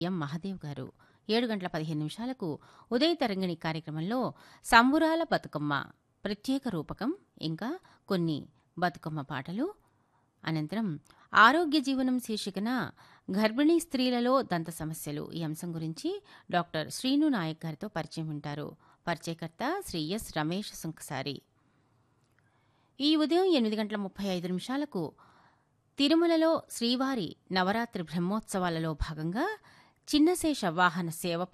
ఎం మహదేవ్ గారు ఏడు గంటల పదిహేను నిమిషాలకు ఉదయ తరంగిణి కార్యక్రమంలో సంబురాల బతుకమ్మ ప్రత్యేక రూపకం ఇంకా కొన్ని బతుకమ్మ పాటలు అనంతరం ఆరోగ్య జీవనం శీర్షికన గర్భిణీ స్త్రీలలో దంత సమస్యలు ఈ అంశం గురించి డాక్టర్ శ్రీను నాయక్ గారితో పరిచయం వింటారు పరిచయకర్త శ్రీ ఎస్ రమేష్ సుంకసారి ఈ ఉదయం ఎనిమిది గంటల ముప్పై ఐదు నిమిషాలకు తిరుమలలో శ్రీవారి నవరాత్రి బ్రహ్మోత్సవాలలో భాగంగా చిన్నశేష వాహన సేవ